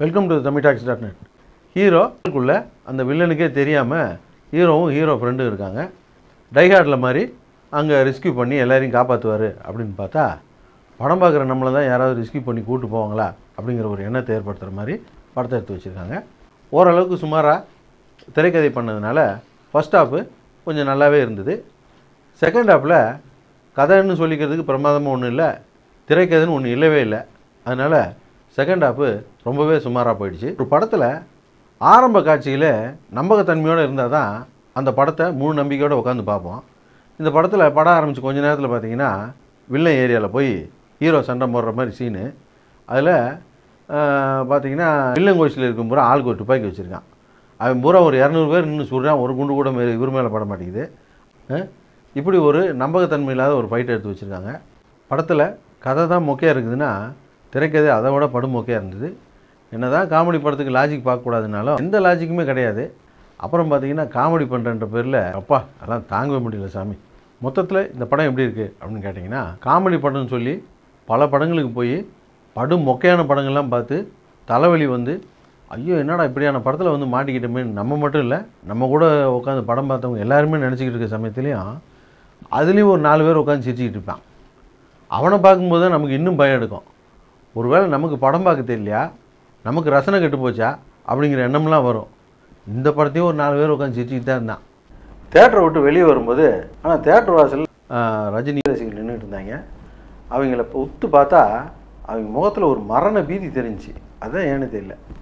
welcome to Tamil talks dot net ஹீரோக்குள்ளே அந்த வில்லனுக்கே தெரியாமல் ஹீரோவும் ஹீரோ ஃப்ரெண்டும் இருக்காங்க டைஹார்டில் மாதிரி அங்கே ரெஸ்க்யூ பண்ணி எல்லாரையும் காப்பாற்றுவார் அப்படின்னு பார்த்தா படம் பார்க்குற நம்மளை தான் யாராவது ரெஸ்க்யூ பண்ணி கூட்டு போவாங்களா அப்படிங்கிற ஒரு எண்ணத்தை ஏற்படுத்துகிற மாதிரி படத்தை எடுத்து வச்சுருக்காங்க ஓரளவுக்கு சுமாராக திரைக்கதை பண்ணதுனால ஃபஸ்ட் ஹாஃபு கொஞ்சம் நல்லாவே இருந்தது செகண்ட் ஹாஃபில் கதைன்னு சொல்லிக்கிறதுக்கு பிரமாதமாக ஒன்றும் இல்லை திரைக்கதைன்னு ஒன்றும் இல்லவே இல்லை அதனால் செகண்ட் ஹாஃபு ரொம்பவே சுமாராக போயிடுச்சு ஒரு படத்தில் ஆரம்ப காட்சியில் நம்பகத்தன்மையோடு இருந்தால் தான் அந்த படத்தை முழு நம்பிக்கையோடு உட்காந்து பார்ப்போம் இந்த படத்தில் படம் ஆரம்பித்து கொஞ்ச நேரத்தில் பார்த்தீங்கன்னா வில்லன் ஏரியாவில் போய் ஹீரோ சண்டை போடுற மாதிரி சீனு அதில் பார்த்தீங்கன்னா வில்லன் கோஷில் இருக்கும் பூரா ஆளுக்கு ஒரு துப்பாக்கி வச்சுருக்கான் அவன் பூரா ஒரு இரநூறு பேர் நின்று சுடுறான் ஒரு குண்டு கூட மே- இவர் மேலே பட மாட்டேங்குது அஹ், இப்படி ஒரு நம்பகத்தன்மை இல்லாத ஒரு ஃபைட் எடுத்து வச்சுருக்காங்க படத்தில் கதை தான் மொக்கையாக இருக்குதுன்னா திரைக்கதை அதை விட படும் மொக்கையாக இருந்தது என்னதான் காமெடி படத்துக்கு லாஜிக் பார்க்கக்கூடாதுனாலும் எந்த லாஜிக்குமே கிடையாது அப்புறம் பார்த்தீங்கன்னா காமெடி பண்ணுறன்ற பேரில் அப்பா அதெல்லாம் தாங்கவே முடியல சாமி மொத்தத்தில் இந்த படம் எப்படி இருக்குது அப்படின்னு கேட்டிங்கன்னா காமெடி படம்னு சொல்லி பல படங்களுக்கு போய் படும் மொக்கையான படங்கள்லாம் பார்த்து தலைவலி வந்து ஐயோ என்னடா இப்படியான படத்தில் வந்து மாட்டிக்கிட்டோமே நம்ம மட்டும் இல்லை நம்ம கூட உட்காந்து படம் பார்த்தவங்க எல்லாருமே நினச்சிக்கிட்டு இருக்க சமயத்துலேயும் அதுலேயும் ஒரு நாலு பேர் உட்காந்து சிரிச்சுக்கிட்டு இருப்பான் அவனை பார்க்கும்போது தான் நமக்கு இன்னும் பயம் எடுக்கும் ஒருவேளை நமக்கு படம் பார்க்க தெரியலையா நமக்கு ரசனை கெட்டு போச்சா அப்படிங்கிற எண்ணம்லாம் வரும் இந்த படத்தையும் ஒரு நாலு பேர் உட்காந்து சிரிச்சுக்கிட்டு தான் இருந்தான் தேட்டரை விட்டு வெளியே வரும்போது ஆனால் தேட்டர் வாசல் ஆஹ், ரஜினி ரசிகர்கள் நின்றுட்டு இருந்தாங்க அவங்கள இப்போ உத்து பார்த்தா அவங்க முகத்தில் ஒரு மரண பீதி தெரிஞ்சுச்சு அதான் ஏன்னு தெரியல